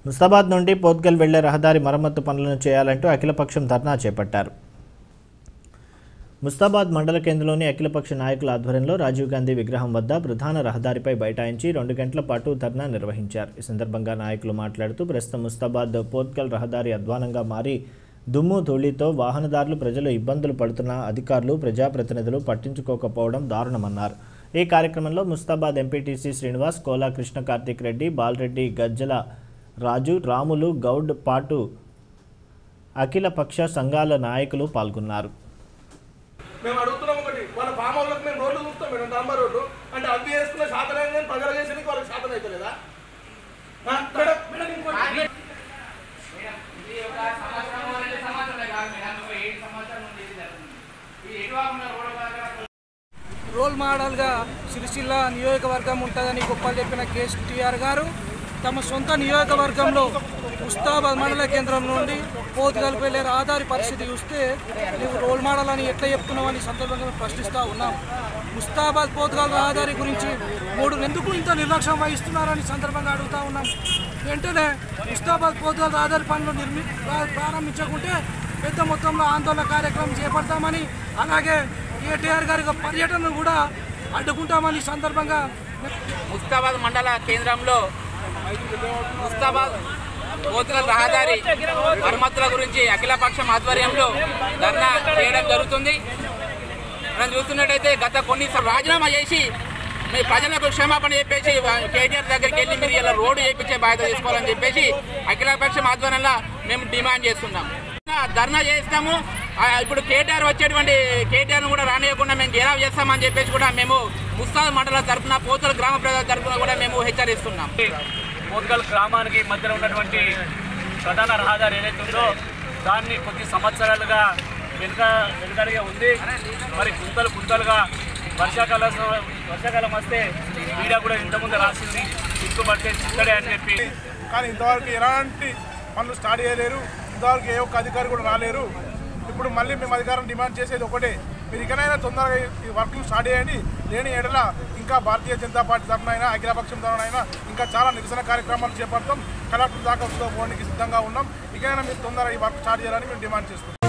ముస్తాబాద్ నుండి పోత్గల్ వెళ్లే రహదారి మరమ్మత్తు పనులను చేయాలంటూ అఖిలపక్షం ధర్నా చేపట్టారు ముస్తాబాద్ మండల కేంద్రంలోని అఖిలపక్ష నాయకుల ఆధ్వర్యంలో రాజీవ్ గాంధీ విగ్రహం వద్ద ప్రధాన రహదారిపై బైఠాయించి రెండు గంటల పాటు ధర్నా నిర్వహించారు ఈ సందర్భంగా నాయకులు మాట్లాడుతూ ప్రస్తుతం ముస్తాబాద్ పోత్కల్ రహదారి అధ్వానంగా మారి దుమ్ము ధూళితో వాహనదారులు ప్రజలు ఇబ్బందులు పడుతున్న అధికారులు ప్రజాప్రతినిధులు పట్టించుకోకపోవడం దారుణమన్నారు ఈ కార్యక్రమంలో ముస్తాబాద్ ఎంపీటీసీ శ్రీనివాస్ కోలా కృష్ణ కార్తీక్ రెడ్డి బాలరెడ్డి గజ్జల రాజు రాములు గౌడ్ పాటు అఖిలపక్ష సంఘాల నాయకులు పాల్గొన్నారు మేము అడుగుతున్నాం ఒకటి వాళ్ళ ఫామ్ హౌస్లకు మేము రోడ్లు చూస్తాం మేడం డాంబర్ రోడ్లు అంటే అవి వేసుకున్న శాతం అయింది కానీ ప్రజలు చేసేందుకు వాళ్ళకి శాతం అవుతలేదా ఆ, మేడం మేడం ఇంకోటి ఇది ఒక సంవత్సరం రెండు సంవత్సరాలే కాదు మేడం ఒక ఏడు సంవత్సరాల నుండి ఇది జరుగుతుంది ఈ ఎటువైపున రోడ్డు పరంగా రోల్ మోడల్గా సిరిసిల్ల నియోజకవర్గం ఉంటుందని గొప్పలు చెప్పిన కేసీఆర్ గారు తమ సొంత నియోజకవర్గంలో ఉస్తాబాద్ మండల కేంద్రం నుండి పోతుగల్పు వెళ్ళే రహదారి పరిస్థితి చూస్తే నువ్వు రోల్ మోడల్ అని ఎట్లా చెప్తున్నావని ఈ సందర్భంగా మేము ప్రశ్నిస్తూ ఉన్నాం ముస్తాబాద్ పోతుగల్ రహదారి గురించి మూడు ఎందుకు ఇంత నిర్లక్ష్యం వహిస్తున్నారని ఈ సందర్భంగా అడుగుతా ఉన్నాం వెంటనే ముస్తాబాద్ పోతుగల్ రహదారి పనులు నిర్మి ప్రా- ప్రారంభించకుంటే పెద్ద మొత్తంలో ఆందోళన కార్యక్రమం చేపడతామని అలాగే కేటీఆర్ గారి యొక్క పర్యటనను కూడా అడ్డుకుంటామని ఈ సందర్భంగా ముస్తాబాద్ మండల కేంద్రంలో ముస్తాబాద్ కోతుగల్ రహదారి మరమ్మతుల గురించి అఖిలపక్షం ఆధ్వర్యంలో ధర్నా చేయడం జరుగుతుంది మనం చూస్తున్నట్టయితే గత కొన్ని సార్లు రాజీనామా చేసి మీ ప్రజలకు క్షమాపణ చెప్పేసి కేటీఆర్ దగ్గరికి వెళ్ళి మీరు ఇలా రోడ్డు చేయించే బాధ్యత తీసుకోవాలని చెప్పేసి అఖిలపక్షం ఆధ్వర్యంలో మేము డిమాండ్ చేస్తున్నాం ధర్నా చేస్తాము ఆ, ఇప్పుడు కేటీఆర్ వచ్చేటువంటి కేటీఆర్ను కూడా రానియకుండా మేము గెరావ్ చేస్తామని చెప్పేసి కూడా మేము ముస్తాద్ మండల తరఫున పోతుల గ్రామ ప్రజల తరఫున కూడా మేము హెచ్చరిస్తున్నాం మోద్గల్ గ్రామానికి మధ్యలో ఉన్నటువంటి ప్రధాన రహదారి ఏదైతే ఉందో దాన్ని కొద్ది సంవత్సరాలుగా వెనుక వెనుకడిగా ఉంది మరి గుంతలు గుంతలుగా వర్షాకాలం వర్షాకాలం వస్తే మీడియా కూడా ఇంతకుముందు రాసింది సిగ్గుపడితే చిత్తడే అని చెప్పి కానీ ఇంతవరకు ఎలాంటి పనులు స్టార్ట్ చేయలేరు ఇంతవరకు ఏ ఒక్క అధికారి కూడా రాలేరు ఇప్పుడు మళ్ళీ మేము అధికారం డిమాండ్ చేసేది ఒకటే మీరు ఇకనైనా తొందరగా ఈ వర్క్లు స్టార్ట్ చేయండి లేని ఎడల ఇంకా భారతీయ జనతా పార్టీ తరఫునైనా అఖిలపక్షం తరఫునైనా ఇంకా చాలా నిరసన కార్యక్రమాలు చేపడతాం కలెక్టర్ దాకా పోవడానికి సిద్ధంగా ఉన్నాం ఇకైనా మీరు తొందరగా ఈ వర్క్ స్టార్ట్ చేయాలని మేము డిమాండ్ చేస్తున్నాం